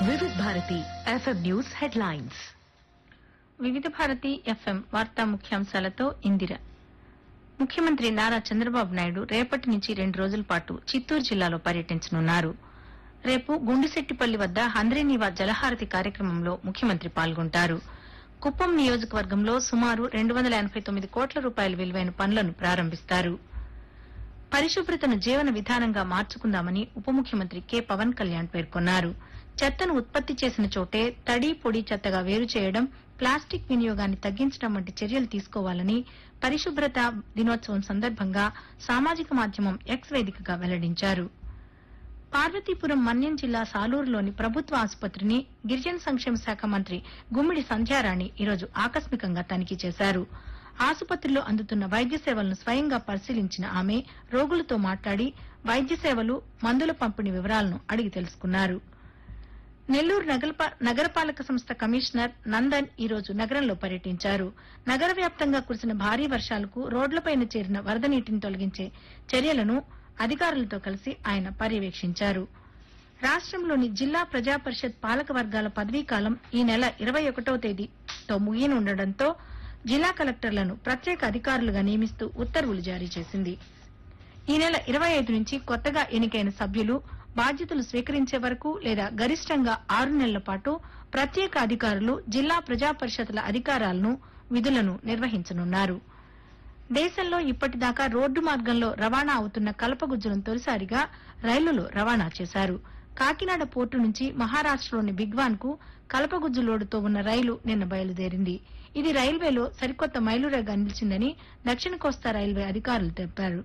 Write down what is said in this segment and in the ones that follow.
వివిధ Bharati FM news headlines వివిధ Bharati FM వార్తా ముఖ్యాంశాలతో ఇందిర ముఖ్యమంత్రి నారా చంద్రబాబు నాయుడు రేపటి నుంచి రెండు రోజుల పాటు చిత్తూరు జిల్లాలో పర్యటించనున్నారు రేపు గుండిశెట్టిపల్లి వద్ద హంద్రీనీవా జలహారతి కార్యక్రమంలో ముఖ్యమంత్రి పాల్గొంటారు కుప్పం నియోజకవర్గంలో సుమారు రెండు వందల ఎనబై తొమ్మిది కోట్ల రూపాయల విలువైన పనులను ప్రారంభిస్తారు పరిశుభ్రతను జీవన విధానంగా మార్చుకుందామని ఉప ముఖ్యమంత్రి కె పవన్ కళ్యాణ్ పేర్కొన్నారు చెత్తను ఉత్పత్తి చేసిన చోటే తడి పొడి చెత్తగా వేరు చేయడం ప్లాస్టిక్ వినియోగాన్ని తగ్గించడం వంటి చర్యలు తీసుకోవాలని పరిశుభ్రత దినోత్సవం సందర్భంగా సామాజిక మాధ్యమం ఎక్స్ వేదికగా వెల్లడించారు పార్వతీపురం మన్యం జిల్లా సాలూరులోని ప్రభుత్వ ఆసుపత్రిని గిరిజన సంక్షేమ శాఖ మంత్రి గుమ్మిడి సంధ్యారాణి ఈరోజు ఆకస్మికంగా తనిఖీ చేశారు ఆసుపత్రిలో అందుతున్న వైద్య సేవలను స్వయంగా పరిశీలించిన ఆమె రోగులతో మాట్లాడి వైద్య సేవలు మందుల పంపిణీ వివరాలను అడిగి తెలుసుకున్నారు నెల్లూరు నగరపా- నగరపాలక సంస్థ కమిషనర్ నందన్ ఈ రోజు నగరంలో పర్యటించారు నగర వ్యాప్తంగా కురిసిన భారీ వర్షాలకు రోడ్లపైన చేరిన వరద నీటిని తొలగించే చర్యలను అధికారులతో కలిసి ఆయన పర్యవేక్షించారు రాష్ట్రంలోని జిల్లా ప్రజా పరిషత్ పాలక వర్గాల పదవీకాలం ఈ నెల ఇరవై ఒకటో తేదీతో ముగియనుండటంతో జిల్లా కలెక్టర్లను ప్రత్యేక అధికారులుగా నియమిస్తూ ఉత్తర్వులు జారీ చేసింది ఈ నెల ఇరవై ఐదు నుంచి కొత్తగా ఎన్నికైన సభ్యులు బాధ్యతలు స్వీకరించే వరకు లేదా గరిష్టంగా ఆరు నెలల పాటు ప్రత్యేక అధికారులు జిల్లా ప్రజా పరిషత్ల అధికారాలను విధులను నిర్వహించనున్నారు దేశంలో ఇప్పటిదాకా రోడ్డు మార్గంలో రవాణా అవుతున్న కలపగుజ్జులను తొలిసారిగా రైళ్లలో రవాణా చేశారు కాకినాడ పోర్టు నుంచి మహారాష్టలోని బిగ్వాన్ కు కలపగుజ్జు లోడుతో ఉన్న రైలు నిన్న బయలుదేరింది ఇది రైల్వేలో సరికొత్త మైలురాయిగా నిలిచిందని దక్షిణ కోస్తా రైల్వే అధికారులు తెలిపారు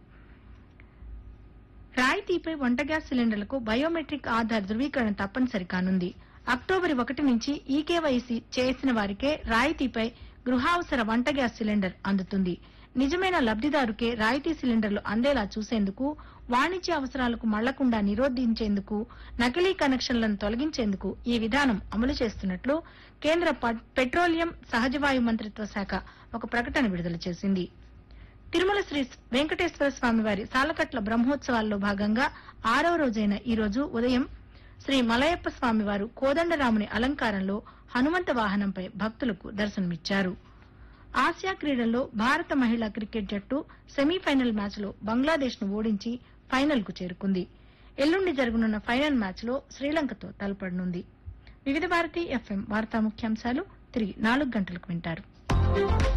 రాయితీపై వంట గ్యాస్ సిలిండర్లకు బయోమెట్రిక్ ఆధార్ ధృవీకరణ తప్పనిసరి కానుంది అక్టోబర్ ఒకటి నుంచి ఈకేవైసీ చేసిన వారికే రాయితీపై గృహావసర వంట గ్యాస్ సిలిండర్ అందుతుంది నిజమైన లబ్దిదారుకే రాయితీ సిలిండర్లు అందేలా చూసేందుకు వాణిజ్య అవసరాలకు మళ్లకుండా నిరోధించేందుకు నకిలీ కనెక్షన్లను తొలగించేందుకు ఈ విధానం అమలు చేస్తున్నట్లు కేంద్ర ప- పెట్రోలియం సహజవాయు మంత్రిత్వ శాఖ ఒక ప్రకటన విడుదల చేసింది తిరుమల శ్రీ వెంకటేశ్వర స్వామి వారి సాలకట్ల బ్రహ్మోత్సవాల్లో భాగంగా ఆరో రోజైన ఈ రోజు ఉదయం శ్రీ మలయప్ప స్వామి వారు కోదండరాముని అలంకారంలో హనుమంత వాహనంపై భక్తులకు దర్శనమిచ్చారు ఆసియా క్రీడల్లో భారత మహిళా క్రికెట్ జట్టు సెమీఫైనల్ మ్యాచ్లో బంగ్లాదేశ్ ను ఓడించి ఫైనల్ కు చేరుకుంది ఎల్లుండి జరగనున్న ఫైనల్ మ్యాచ్లో శ్రీలంకతో తలపడనుంది వివిధ భారతి ఎఫ్ఎం వార్తా ముఖ్యాంశాలు తిరిగి నాలుగు గంటలకు వింటారు